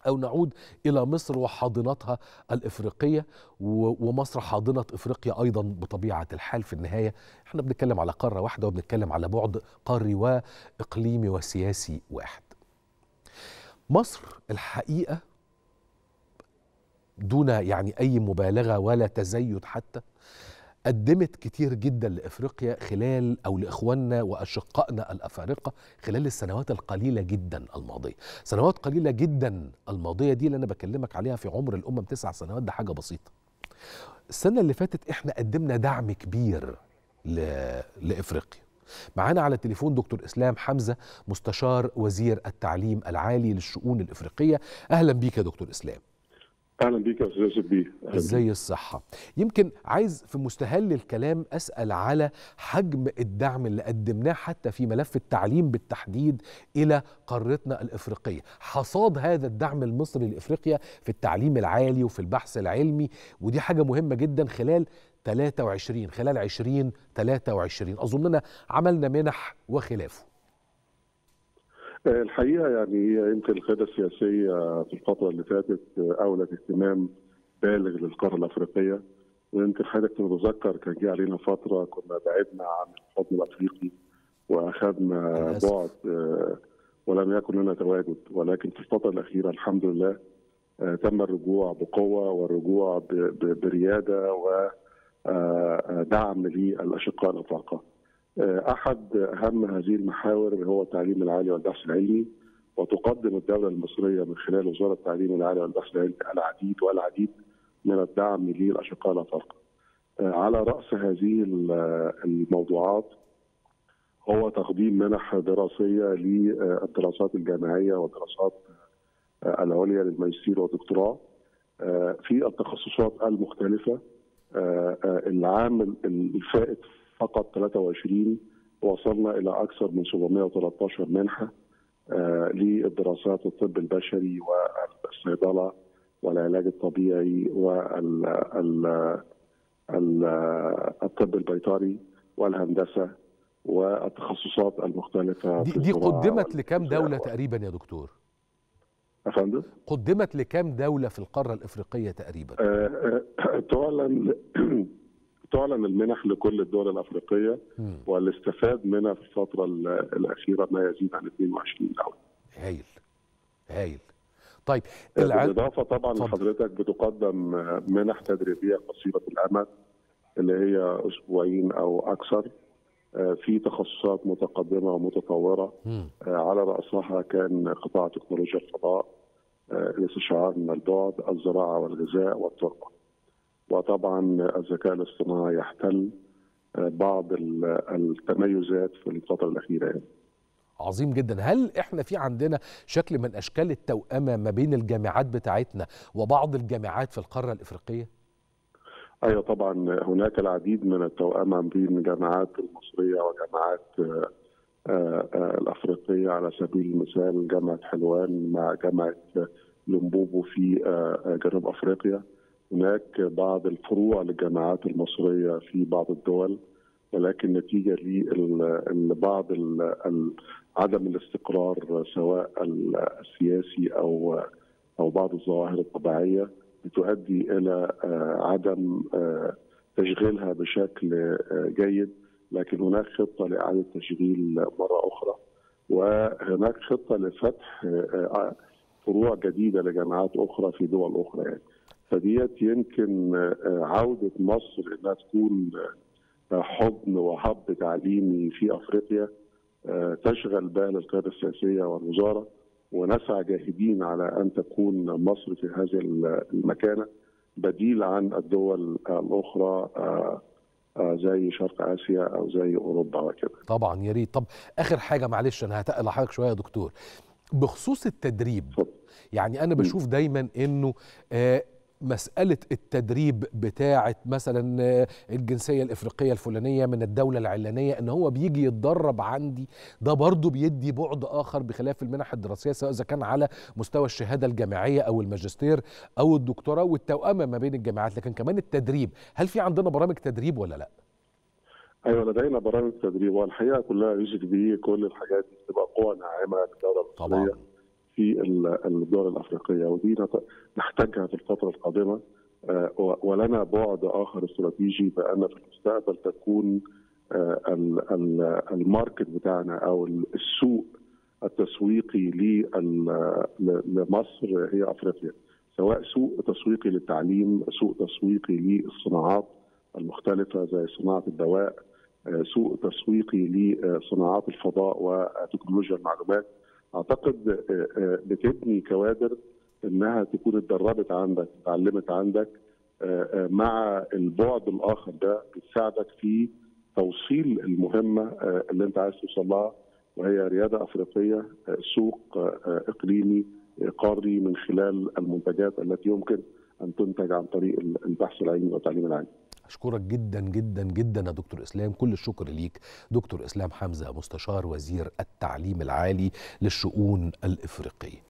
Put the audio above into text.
أو نعود إلى مصر وحاضنتها الإفريقية ومصر حاضنة إفريقيا أيضا بطبيعة الحال في النهاية احنا بنتكلم على قارة واحدة وبنتكلم على بعد قاري وإقليمي وسياسي واحد مصر الحقيقة دون يعني أي مبالغة ولا تزيد حتى قدمت كتير جدا لافريقيا خلال او لاخواننا واشقائنا الافارقه خلال السنوات القليله جدا الماضيه، سنوات قليله جدا الماضيه دي اللي انا بكلمك عليها في عمر الامم تسع سنوات ده حاجه بسيطه. السنه اللي فاتت احنا قدمنا دعم كبير ل... لافريقيا. معانا على التليفون دكتور اسلام حمزه مستشار وزير التعليم العالي للشؤون الافريقيه، اهلا بيك يا دكتور اسلام. اهلا بيك يا استاذ يوسف بيه ازاي الصحه يمكن عايز في مستهل الكلام اسال على حجم الدعم اللي قدمناه حتى في ملف التعليم بالتحديد الى قارتنا الافريقيه حصاد هذا الدعم المصري لافريقيا في التعليم العالي وفي البحث العلمي ودي حاجه مهمه جدا خلال 23 خلال 20 23 اظننا عملنا منح وخلافه الحقيقه يعني هي يمكن القياده السياسيه في الفتره اللي فاتت اولت اهتمام بالغ للقاره الافريقيه ويمكن حضرتك تتذكر كان جه علينا فتره كنا بعدنا عن الحضن الافريقي واخذنا بعد ولم يكن لنا تواجد ولكن في الفتره الاخيره الحمد لله تم الرجوع بقوه والرجوع برياده ودعم للاشقاء الافارقه. احد اهم هذه المحاور هو التعليم العالي والبحث العلمي وتقدم الدوله المصريه من خلال وزاره التعليم العالي والبحث العلمي العديد والعديد من الدعم للاشقاء الافارقه. على راس هذه الموضوعات هو تقديم منح دراسيه للدراسات الجامعيه والدراسات العليا للماجستير والدكتوراه في التخصصات المختلفه العام الفائت فقط 23 وصلنا الى اكثر من 713 منحه للدراسات الطب البشري والصيدله والعلاج الطبيعي والطب البيطري والهندسه والتخصصات المختلفه دي, دي قدمت لكام دوله تقريبا يا دكتور؟ افندم قدمت لكام دوله في القاره الافريقيه تقريبا؟ تعلن تعلن المنح لكل الدول الافريقيه م. واللي استفاد منها في الفتره الاخيره ما يزيد عن 22 دوله. هايل هايل. طيب بالاضافه طبعا لحضرتك بتقدم منح تدريبيه قصيره الامد اللي هي اسبوعين او اكثر في تخصصات متقدمه ومتطوره م. على راسها كان قطاع تكنولوجيا الفضاء الاستشعار من البعد الزراعه والغذاء والتربه. وطبعا الذكاء الاصطناعي يحتل بعض التميزات في الفتره الاخيره يعني. عظيم جدا هل احنا في عندنا شكل من اشكال التوأمه ما بين الجامعات بتاعتنا وبعض الجامعات في القاره الافريقيه ايوه طبعا هناك العديد من التوأمه بين الجامعات المصريه وجامعات الافريقيه على سبيل المثال جامعه حلوان مع جامعه لومبوبو في جنوب افريقيا هناك بعض الفروع للجامعات المصريه في بعض الدول ولكن نتيجه لبعض عدم الاستقرار سواء السياسي او او بعض الظواهر الطبيعيه بتؤدي الى عدم تشغيلها بشكل جيد لكن هناك خطه لاعاده تشغيل مره اخرى وهناك خطه لفتح فروع جديده لجامعات اخرى في دول اخرى يعني. فديت يمكن عودة مصر إنها تكون حضن وهب تعليمي في أفريقيا تشغل بال القيادة السياسية والوزارة ونسعى جاهدين على أن تكون مصر في هذه المكانة بديل عن الدول الأخرى زي شرق آسيا أو زي أوروبا وكده طبعا يا ريت طب آخر حاجة معلش أنا هتقل حضرتك شوية يا دكتور بخصوص التدريب يعني أنا بشوف دايما إنه آه مسألة التدريب بتاعة مثلا الجنسية الإفريقية الفلانية من الدولة العلانية إن هو بيجي يتدرب عندي ده برضه بيدي بعد آخر بخلاف المنح الدراسية سواء إذا كان على مستوى الشهادة الجامعية أو الماجستير أو الدكتوراه والتوأمة ما بين الجامعات لكن كمان التدريب هل في عندنا برامج تدريب ولا لأ؟ ايوه لدينا برامج تدريب والحقيقه كلها يوسف بيه كل الحاجات دي بتبقى قوى ناعمه للدوله المصريه في الدول الافريقيه ودي نحتاجها في الفتره القادمه ولنا بعد اخر استراتيجي بان في المستقبل تكون الماركت بتاعنا او السوق التسويقي لمصر هي افريقيا سواء سوق تسويقي للتعليم سوق تسويقي للصناعات المختلفه زي صناعه الدواء سوق تسويقي لصناعات الفضاء وتكنولوجيا المعلومات اعتقد بتبني كوادر انها تكون اتدربت عندك اتعلمت عندك مع البعد الاخر ده بتساعدك في توصيل المهمه اللي انت عايز توصل لها وهي رياده افريقيه سوق اقليمي قاري من خلال المنتجات التي يمكن ان تنتج عن طريق البحث العلمي والتعليم العالي. اشكرك جدا جدا جدا يا دكتور اسلام كل الشكر ليك دكتور اسلام حمزه مستشار وزير التعليم العالي للشؤون الافريقيه